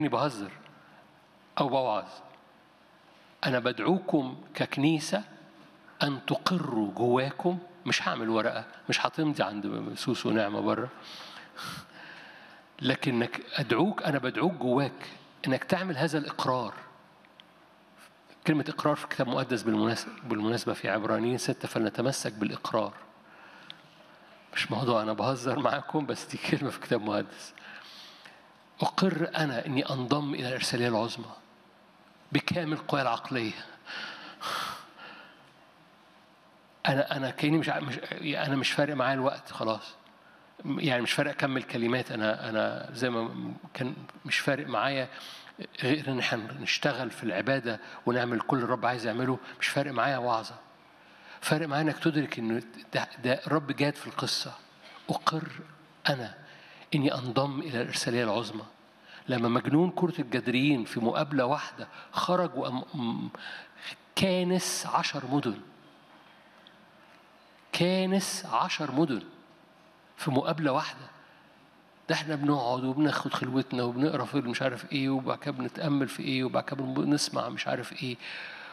اني بهزر او بوعظ انا بدعوكم ككنيسه ان تقروا جواكم مش هعمل ورقه مش هتمضي عند سوس ونعمه بره لكنك ادعوك انا بدعوك جواك انك تعمل هذا الاقرار كلمة إقرار في كتاب مقدس بالمناسبة بالمناسبة في عبرانيين ستة فلنتمسك بالإقرار مش موضوع أنا بهزر معاكم بس دي كلمة في كتاب مقدس أقر أنا إني أنضم إلى الإرسالية العظمى بكامل قواي العقلية أنا أنا كأني مش مش أنا مش فارق معايا الوقت خلاص يعني مش فارق أكمل كلمات أنا أنا زي ما كان مش فارق معايا غير ان احنا نشتغل في العباده ونعمل كل الرب عايز يعمله مش فارق معايا وعظه فارق معايا انك تدرك ان ده, ده الرب جاد في القصه اقر انا اني انضم الى الارساليه العظمى لما مجنون كرة الجدريين في مقابلة واحدة خرج وأم كانس عشر مدن كانس عشر مدن في مقابلة واحدة ده احنا بنقعد وبناخد خلوتنا وبنقرا في مش عارف ايه وبعد كده بنتامل في ايه وبعد كده بنسمع مش عارف ايه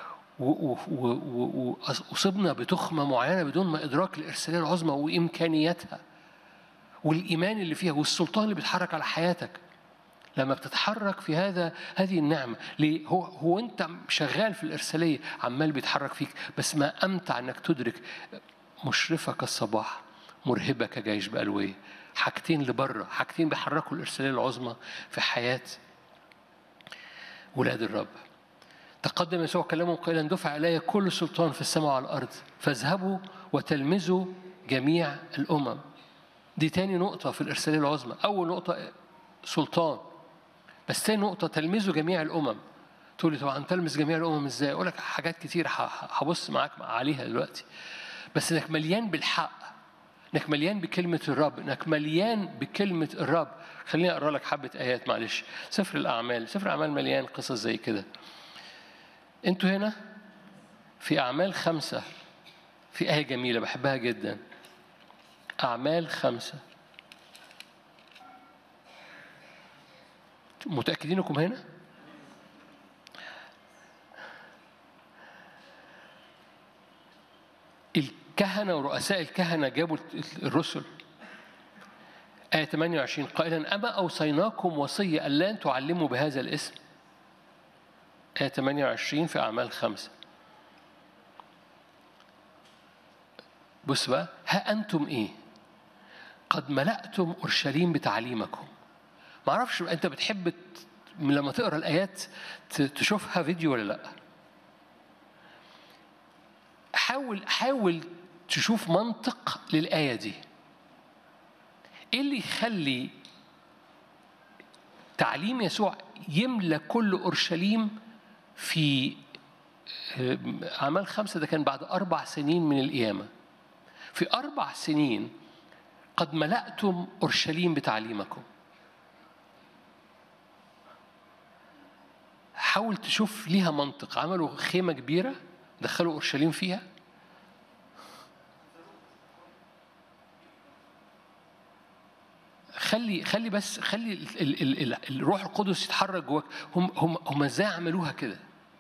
واصبنا بتخمه معينه بدون ما ادراك الارساليه العظمى وامكانياتها والايمان اللي فيها والسلطان اللي بيتحرك على حياتك لما بتتحرك في هذا هذه النعمه ليه هو هو انت شغال في الارساليه عمال بيتحرك فيك بس ما امتع انك تدرك مشرفه كالصباح مرهبه كجيش بالويه حاجتين لبره حاجتين بيحركوا الارساليه العظمى في حياه ولاد الرب تقدم يسوع كلامه قائلا دفع الي كل سلطان في السماء وعلى الارض فاذهبوا وتلمذوا جميع الامم دي تاني نقطة في الإرسالية العظمى أول نقطة سلطان بس تاني نقطة تلمذوا جميع الأمم تقول لي طبعا تلمذ جميع الأمم إزاي؟ أقول لك حاجات كتير هبص معاك عليها دلوقتي بس إنك مليان بالحق انك مليان بكلمة الرب انك مليان بكلمة الرب خليني اقرا لك حبة ايات معلش سفر الاعمال سفر الاعمال مليان قصص زي كده انتوا هنا في اعمال خمسة في آية جميلة بحبها جدا أعمال خمسة متأكدين انكم هنا؟ الكهنة ورؤساء الكهنة جابوا الرسل آية 28 قائلا أما أوصيناكم وصية ألا تعلموا بهذا الاسم آية 28 في أعمال خمسة بص بقى ها أنتم إيه قد ملأتم أورشليم بتعليمكم ما أعرفش أنت بتحب لما تقرأ الآيات تشوفها فيديو ولا لأ حاول حاول تشوف منطق للآية دي إيه اللي يخلي تعليم يسوع يملى كل أورشليم في أعمال خمسة ده كان بعد أربع سنين من القيامة في أربع سنين قد ملأتم أورشليم بتعليمكم حاول تشوف ليها منطق عملوا خيمة كبيرة دخلوا أورشليم فيها خلي خلي بس خلي ال ال ال الروح القدس يتحرك جواك هم هم هم ازاي عملوها كده؟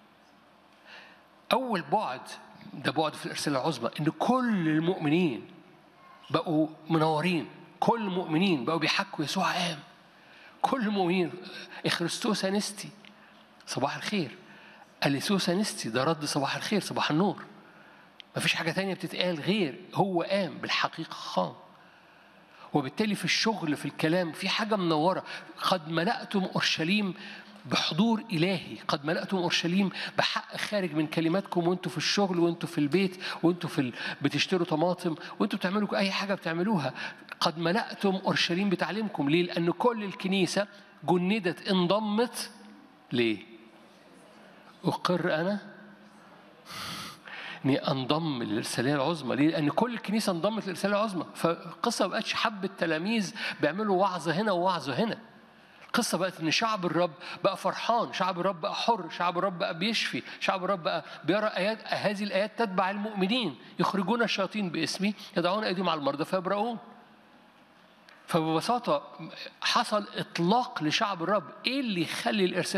أول بعد ده بعد في الإرسالية العظمى إن كل المؤمنين بقوا منورين كل المؤمنين بقوا بيحكوا يسوع قام كل المؤمنين اخرستوس انستي صباح الخير اليسوس انستي ده رد صباح الخير صباح النور مفيش حاجة تانية بتتقال غير هو قام بالحقيقة خام وبالتالي في الشغل في الكلام في حاجة منورة قد ملأتم أورشليم بحضور إلهي قد ملأتم أورشليم بحق خارج من كلماتكم وانتوا في الشغل وانتوا في البيت وانتوا في ال... بتشتروا طماطم وانتوا بتعملوا أي حاجة بتعملوها قد ملأتم أورشليم بتعليمكم ليه؟ لأن كل الكنيسة جندت انضمت ليه؟ أقر أنا اني انضم للرساليه العظمى ليه؟ لان كل الكنيسه انضمت للرساليه العظمى فالقصه ما بقتش حبه تلاميذ بيعملوا وعظه هنا ووعظه هنا القصه بقت ان شعب الرب بقى فرحان شعب الرب بقى حر شعب الرب بقى بيشفي شعب الرب بقى بيرى ايات هذه الايات تتبع المؤمنين يخرجون الشياطين باسمي يضعون ايديهم على المرضى فيبرؤون فببساطة حصل إطلاق لشعب الرب إيه اللي يخلي الإرسال